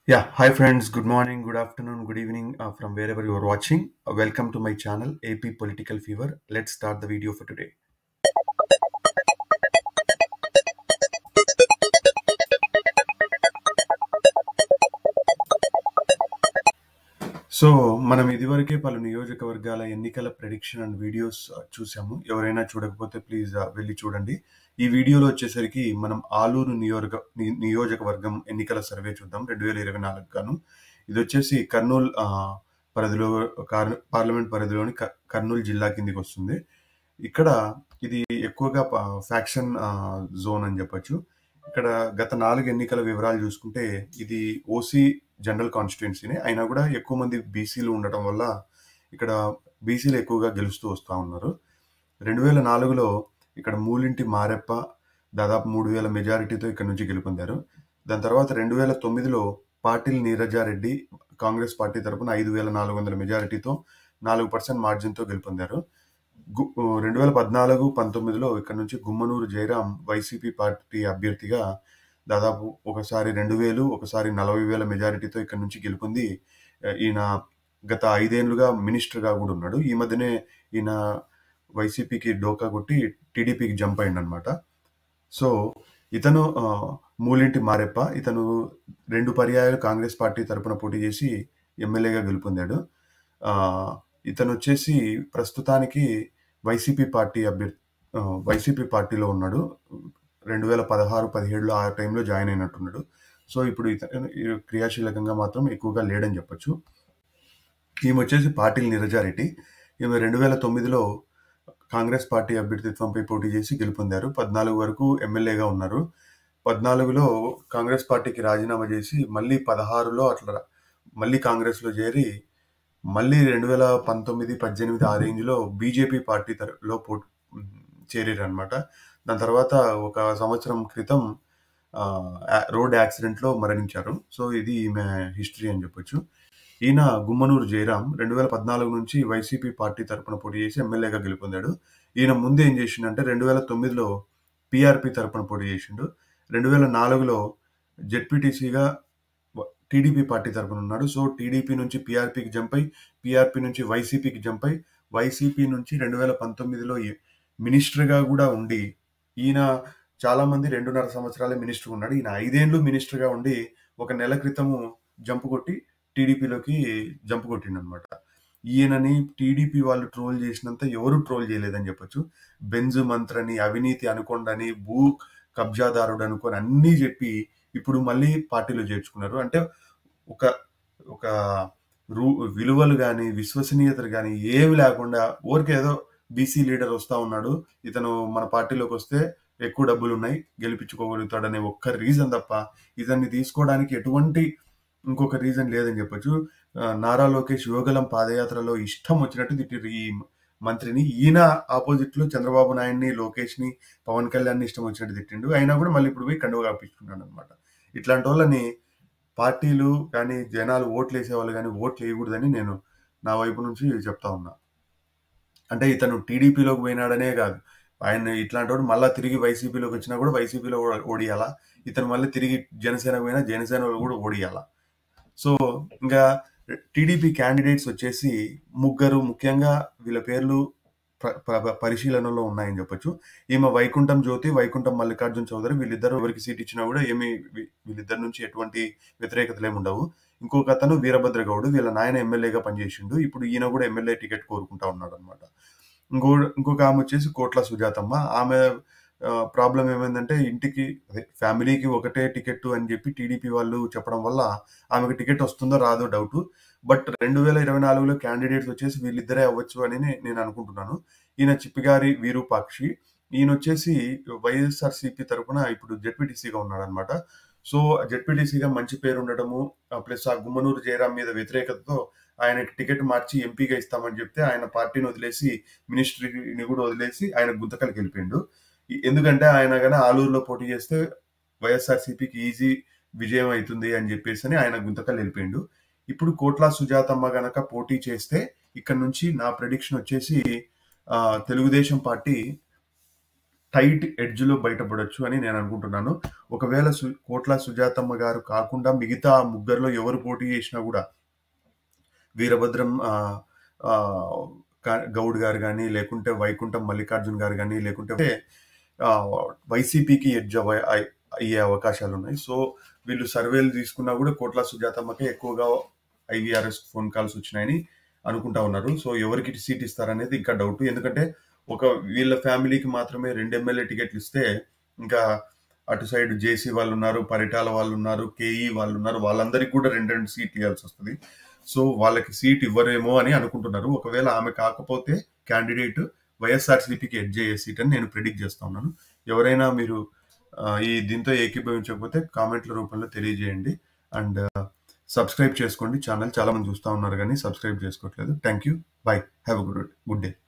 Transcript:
Yeah, hi friends. Good morning, good afternoon, good evening uh, from wherever you are watching. Uh, welcome to my channel AP Political Fever. Let's start the video for today. So మనం ఇదివరకే పలు నియోజకవర్గాల ఎన్నికల prediction and videos చూసాము ఎవరైనా చూడకపోతే please వెళ్ళి చూడండి ఈ వీడియోలో వచ్చేసరికి మనం ఆలూరు నియోజక ని- నియోజకవర్గం ఎన్నికల సర్వే చూద్దాం రెండు వేల ఇరవై నాలుగు గాను ఇది వచ్చేసి కర్నూలు ఆ, పరిధిలో కార్- పార్లమెంట్ పరిధిలోని క- కర్నూలు జిల్లా కిందికి వస్తుంది ఇక్కడ ఇది ఎక్కువగా ఫ్యాక్షన్ జోన్ అని చెప్పొచ్చు ఇక్కడ గత నాలుగు ఎన్నికల వివరాలు చూసుకుంటే ఇది ఓసీ జనరల్ కాన్స్టిట్యున్సీనే అయినా కూడా ఎక్కువ మంది బీసీలు ఉండటం వల్ల ఇక్కడ బీసీలు ఎక్కువగా గెలుస్తూ వస్తూ ఉన్నారు రెండు వేల నాలుగులో ఇక్కడ మూలింటి మారెప్ప దాదాపు మూడు వేల మెజారిటీతో ఇక్కడ నుంచి గెలుపొందారు దాని తర్వాత రెండు వేల తొమ్మిదిలో పాటిల్ నీరజారెడ్డి కాంగ్రెస్ పార్టీ తరపున ఐదు వేల నాలుగు వందల మెజారిటీతో నాలుగు పర్సెంట్ మార్జిన్తో గెలుపొందారు గు- రెండు వేల పద్నాలుగు పంతొమ్మిదిలో ఇక్కడ నుంచి గుమ్మనూరు జయరాం వైసీపీ పార్టీ అభ్యర్థిగా దాదాపు ఒకసారి రెండు వేలు ఒకసారి నలభై వేల మెజారిటీతో ఇక్కడ నుంచి గెలుపొంది ఆ, ఈయన గత ఐదేళ్లుగా మినిస్టర్గా కూడా ఉన్నాడు ఈ మధ్యనే ఈయన వైసీపీకి డోకా కొట్టి టీడీపీకి జంప్ అయింది అనమాట సో ఇతను ఆ, మూలింటి మారెప్ప ఇతను రెండు పర్యాయాలు కాంగ్రెస్ పార్టీ తరపున పోటీ చేసి ఎమ్మెల్యేగా గెలుపొందాడు ఆ, ఇతను వచ్చేసి ప్రస్తుతానికి వైసీపీ పార్టీ అభ్యర్థి ఆ, వైసీపీ పార్టీలో ఉన్నాడు రెండు వేల పదహారు పదిహేడులో ఆ టైంలో జాయిన్ అయినట్టున్నాడు సో ఇప్పుడు ఇతను క్రియాశీలకంగా మాత్రం ఎక్కువగా లేడని చెప్పొచ్చు ఈమె వచ్చేసి పాటిల్ నిరజారెడ్డి ఈమె రెండు వేల తొమ్మిదిలో కాంగ్రెస్ పార్టీ అభ్యర్థిత్వంపై పోటీ చేసి గెలుపొందారు పద్నాలుగు వరకు ఎమ్మెల్యేగా ఉన్నారు పద్నాలుగులో కాంగ్రెస్ పార్టీకి రాజీనామా చేసి మళ్ళీ పదహారులో అట్లా మళ్ళీ కాంగ్రెస్లో చేరి మళ్ళీ రెండు వేల పంతొమ్మిది పద్దెనిమిది ఆ రేంజ్లో బీజేపీ పార్టీ తర- లో పో చేరారు అనమాట దాని తర్వాత ఒక సంవత్సరం క్రితం ఆ, యా- రోడ్ యాక్సిడెంట్లో మరణించారు సో ఇది ఈమె హిస్టరీ అని చెప్పొచ్చు ఈయన గుమ్మనూరు జయరాం రెండు వేల పద్నాలుగు నుంచి వైసీపీ పార్టీ తరపున పోటీ చేసి ఎమ్మెల్యేగా గెలుపొందాడు ఈయన ముందు ఏం చేసిండంటే రెండు వేల తొమ్మిదిలో పీఆర్పీ తరపున పోటీ చేసిండు రెండు వేల నాలుగులో జెడ్పీటీసీగా టీడీపీ పార్టీ తరపున ఉన్నాడు సో టీడీపీ నుంచి పీఆర్పీకి జంప్ అయి పీఆర్పీ నుంచి వైసీపీకి జంప్ అయి వైసీపీ నుంచి రెండు వేల పంతొమ్మిదిలో మినిస్టర్గా కూడా ఉండి ఈయన చాలా మంది రెండున్నర సంవత్సరాలే మినిస్టర్ ఉన్నాడు ఈయన ఐదేండ్లు మినిస్టర్గా ఉండి ఒక నెల క్రితము జంప్ కొట్టి టీడీపీలోకి జంప్ కొట్టిండు అనమాట ఈయనని టీడీపీ వాళ్ళు ట్రోల్ చేసినంత ఎవరు ట్రోల్ చేయలేదని చెప్పొచ్చు బెంజు మంత్రని అవినీతి అనుకోండని భూ కబ్జాదారుడు అనుకొని అన్నీ చెప్పి ఇప్పుడు మళ్ళీ పార్టీలో చేర్చుకున్నారు అంటే ఒక ఒక రూ విలువలు కానీ విశ్వసనీయతలు కానీ ఏమి లేకుండా ఊరికే ఏదో బీసీ లీడర్ వస్తా ఉన్నాడు ఇతను మన పార్టీలోకి వస్తే ఎక్కువ డబ్బులు ఉన్నాయి గెలిపించుకోగలుగుతాడనే ఒక్క రీజన్ తప్ప ఇతన్ని తీసుకోవడానికి ఎటువంటి ఇంకొక రీజన్ లేదని చెప్పొచ్చు ఆ, నారా లోకేష్ యువగలం పాదయాత్రలో ఇష్టం వచ్చినట్టు తిట్టిరు ఈ మంత్రిని ఈయన ఆపోజిట్ లో చంద్రబాబు నాయుడిని లోకేష్ ని పవన్ కళ్యాణ్ ఇష్టం వచ్చినట్టు తిట్టిండు అయినా కూడా మళ్ళీ ఇప్పుడు పోయి కండువ కాపించుకున్నాడు అనమాట ఇట్లాంటి వాళ్ళని పార్టీలు కానీ జనాలు ఓట్లు వేసేవాళ్ళు కానీ ఓట్లు వేయకూడదని నేను నా వైపు నుంచి చెప్తా ఉన్నా అంటే ఇతను టీడీపీలోకి పోయినాడనే కాదు ఆయన ఇట్లాంటి వాడు మళ్ళీ తిరిగి వైసీపీలోకి వచ్చినా కూడా వైసీపీలో ఓడియాలా ఇతను మళ్ళీ తిరిగి జనసేనకు పోయినా జనసేనలో కూడా ఓడియాలా సో ఇంకా టీడీపీ క్యాండిడేట్స్ వచ్చేసి ముగ్గురు ముఖ్యంగా వీళ్ళ పేర్లు ప్ర- ప్ర- పరిశీలనలో ఉన్నాయని చెప్పొచ్చు ఈమె వైకుంఠం జ్యోతి వైకుంఠం మల్లికార్జున చౌదరి వీళ్ళిద్దరు ఎవరికి సీట్ ఇచ్చినా కూడా ఏమి వీ- వీళ్ళిద్దరి నుంచి ఎటువంటి వ్యతిరేకతలు ఏమి ఉండవు ఇంకొక అతను వీరభద్ర గౌడ్ వీళ్ళ నాయన ఎమ్మెల్యేగా పనిచేసిండు ఇప్పుడు ఈయన కూడా ఎమ్మెల్యే టికెట్ కోరుకుంటా ఉన్నాడు అనమాట ఇంకో ఇంకొక ఆమె వచ్చేసి కోట్ల సుజాతమ్మ ఆమె ప్రాబ్లం ఏమైందంటే ఇంటికి అదే ఫ్యామిలీకి ఒకటే టికెట్ అని చెప్పి టీడీపీ వాళ్ళు చెప్పడం వల్ల ఆమెకు టికెట్ వస్తుందో రాదో డౌట్ బట్ రెండు వేల ఇరవై నాలుగులో క్యాండిడేట్స్ వచ్చేసి వీళ్ళిద్దరే అవ్వచ్చు అని నే- నేను అనుకుంటున్నాను ఈయన చిప్పిగారి వీరూపాక్షి ఈయన వచ్చేసి వైఎస్ఆర్సీపీ తరపున ఇప్పుడు జెడ్పీటీసీగా ఉన్నాడు అనమాట సో జెడ్పీటీసీగా మంచి పేరు ఉండటము ప్లస్ ఆ గుమ్మనూరు జయరాం మీద వ్యతిరేకతతో ఆయనకి టికెట్ మార్చి ఎంపీగా ఇస్తామని చెప్తే ఆయన పార్టీని వదిలేసి మినిస్ట్రీని కూడా వదిలేసి ఆయన గుంతకలకి వెళ్ళిపోయిండు ఈ- ఎందుకంటే ఆయన గన ఆలూరులో పోటీ చేస్తే వైఎస్ఆర్సీపీకి ఈజీ విజయం అవుతుంది అని చెప్పేసి అని ఆయన గుంతకల్ వెళ్ళిపోయిండు ఇప్పుడు కోట్ల సుజాతమ్మ గనక పోటీ చేస్తే ఇక్కడ నుంచి నా ప్రెడిక్షన్ వచ్చేసి ఆ, తెలుగుదేశం పార్టీ టైట్ ఎడ్జ్‌లో బయటపడొచ్చు అని నేను అనుకుంటున్నాను. ఒకవేళ సు కోట్ల సుజాతమ్మ గారు కాకుండా మిగతా ముగ్గురిలో ఎవరు పోటీ చేసినా గూడా వీరభద్రం ఆహ్, ఆహ్, క గౌడ్ గారు గాని, లేకుంటే వైకుంఠం మల్లికార్జున్ గారు గాని, లేకుంటే ఆహ్, వైసీపీకి ఎడ్జ్ అవ అయ్ అయ్యే అవకాశాలున్నాయి. సో, వీళ్ళు సర్వేలు తీసుకున్నా గూడా కోట్ల సుజాతమ్మకే ఎక్కువగా ఐవీఆర్ఎస్ ఫోన్ కాల్స్ వచ్చినాయని అనుకుంటా ఉన్నారు. సో, ఎవరికి సీట్ ఇస్తారనేది ఇంకా డౌట్. ఎందుకంటే ఒక వీళ్ళ ఫ్యామిలీకి మాత్రమే 2 ఎమ్మెల్యే టికెట్లు ఇస్తే ఇంకా అటు సైడ్ జేసీ వాళ్ళున్నారు, పరిటాల వాళ్ళున్నారు, కేఈ వాళ్ళున్నారు. వాళ్ళందరికి కూడా 2, 2 సీట్లు ఇయ్యాల్సొస్తది. సో, వాళ్ళకి సీట్ ఇవ్వరేమో అని అనుకుంటున్నారు. ఒకవేళ ఆమె కాకపోతే క్యాండిడేట్ వైఎస్ఆర్‌సీపీకి ఎడ్జ్ అయ్యే సీట్ అని నేను ప్రిడిక్ట్ చేస్తా ఉన్నాను. ఎవరైనా మీరు ఆహ్, ఈ దీంతో ఏకీభవించకపోతే కామెంట్‌ల రూపంలో తెలియజేయండి. అండ్ సబ్స్క్రైబ్ చేసుకోండి ఛానల్. చాలా మంది చూస్తా ఉన్నారు గానీ సబ్స్క్రైబ్ చేసుకోవట్లేదు. Thank you. Bye. Have a good good day.